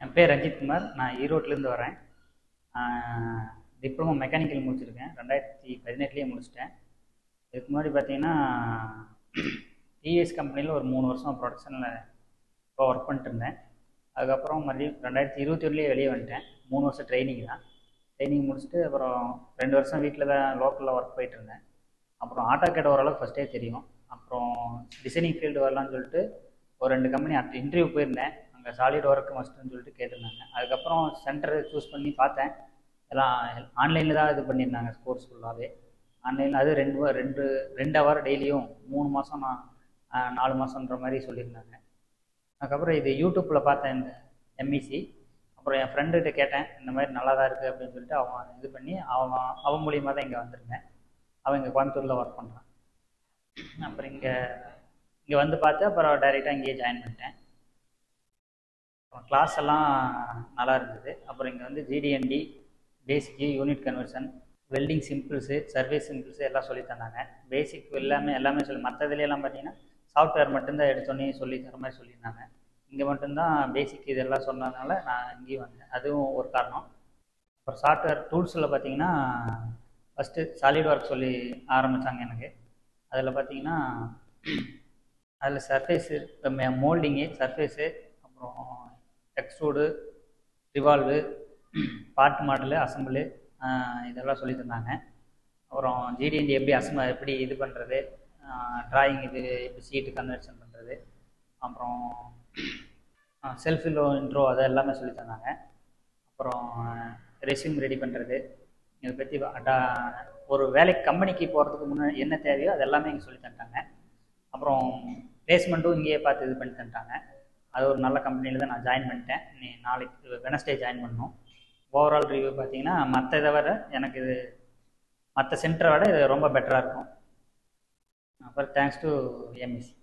என் பேர் ரஞ்சித்குமார் நான் ஈரோட்லேருந்து வரேன் டிப்ளமோ மெக்கானிக்கல் முடிச்சிருக்கேன் ரெண்டாயிரத்தி பதினெட்டுலேயே முடிச்சிட்டேன் இதுக்கு முன்னாடி பார்த்தீங்கன்னா டிவிஎஸ் கம்பெனியில் ஒரு மூணு வருஷம் ப்ரொடக்ஷனில் இப்போ ஒர்க் பண்ணிட்டு இருந்தேன் அதுக்கப்புறம் மறுபடியும் ரெண்டாயிரத்தி இருபத்தி ஒன்றுலேயே வெளியே வந்துட்டேன் மூணு வருஷம் ட்ரைனிங் தான் ட்ரைனிங் முடிச்சுட்டு அப்புறம் ரெண்டு வருஷம் வீட்டில் தான் லோக்கலில் ஒர்க் போயிட்டு இருந்தேன் அப்புறம் ஆட்டோ கேட் ஓரளவுக்கு ஃபஸ்ட்டே தெரியும் அப்புறம் டிசைனிங் ஃபீல்டு வரலான்னு சொல்லிட்டு ஒரு ரெண்டு கம்பெனி அட் இன்டர்வியூ போயிருந்தேன் அங்கே சாலிட் ஒர்க்கு மஸ்ட்டுன்னு சொல்லிட்டு கேட்டிருந்தாங்க அதுக்கப்புறம் சென்டர் சூஸ் பண்ணி பார்த்தேன் எல்லாம் ஆன்லைனில் தான் இது பண்ணியிருந்தாங்க கோர்ஸ் ஃபுல்லாகவே ஆன்லைனில் அது ரெண்டு வ- ரெண்டு ரெண்டு ஹவர் டெய்லியும் மூணு மாதம் நான் ஆஹ், நாலு மாதன்ற மாதிரி சொல்லியிருந்தாங்க அதுக்கப்புறம் இது யூடியூப்பில் பார்த்தேன் இந்த எம்இசி அப்புறம் என் ஃப்ரெண்டுகிட்ட கேட்டேன் இந்த மாதிரி நல்லா தான் இருக்குது அப்படின்னு சொல்லிட்டு அவன் இது பண்ணி அவன் அவன் மூலியமாக தான் இங்கே வந்திருந்தேன் அவன் இங்கே கோயம்புத்தூரில் ஒர்க் பண்ணுறான் அப்புறம் இங்கே இங்கே வந்து பார்த்து அப்புறம் டைரெக்டாக இங்கேயே ஜாயின் பண்ணிட்டேன் அப்புறம் கிளாஸ் எல்லாம் நல்லா இருந்தது அப்புறம் இங்கே வந்து ஜிடிஎன்டி பேசிக்கு unit conversion welding symbols service symbols எல்லாம் சொல்லி தந்தாங்க பேசிக் எல்லாமே எல்லாமே சொல்லி மற்றதுலையெல்லாம் பார்த்தீங்கன்னா சாஃப்ட்வேர் மட்டும்தான் எடுத்தோன்னே சொல்லி தர மாதிரி சொல்லியிருந்தாங்க இங்கே மட்டும்தான் பேசிக் இதெல்லாம் சொன்னதுனால நான் இங்கேயும் வந்தேன் அதுவும் ஒரு காரணம் அப்புறம் சாஃப்ட்வேர் டூல்ஸில் பார்த்தீங்கன்னா ஃபஸ்ட்டு சாலிட் ஒர்க் சொல்லி ஆரம்பித்தாங்க எனக்கு அதில் பார்த்தீங்கன்னா அதில் சர்ஃபேஸு மோல்டிங்கு சர்ஃபேஸு அப்புறம் extrude revolve part model assembly இதெல்லாம் சொல்லி தந்தாங்க அப்புறம் ஜிடிஎன்டி எப்படி அசம்ப எப்படி இது பண்ணுறது டிராயிங் இது எப்படி சீட்டு கன்வெர்ஷன் பண்ணுறது அப்புறம் செல்ஃப் இன்ட்ரோ அதை எல்லாமே சொல்லி தந்தாங்க அப்புறம் ரெஸ்யூம் ரெடி பண்ணுறது இதை பற்றி ஒரு வேலைக்கு கம்பெனிக்கு போகிறதுக்கு முன்னாடி என்ன தேவையோ அது எல்லாமே இங்கே சொல்லி தந்துட்டாங்க அப்புறம் பிளேஸ்மெண்ட்டும் இங்கேயே பார்த்து இது பண்ணி தந்துட்டாங்க அது ஒரு நல்ல கம்பெனியில் தான் நான் ஜாயின் பண்ணிட்டேன் நீ நாளைக்கு வெனஸ்டே ஜாயின் பண்ணணும் ஓவரால் ரிவ்யூ பார்த்தீங்கன்னா மற்ற இதை விட எனக்கு இது மற்ற சென்டரை விட இது ரொம்ப பெட்டராக இருக்கும் அப்புறம் தேங்க்ஸ் டு எம்எஸ்சி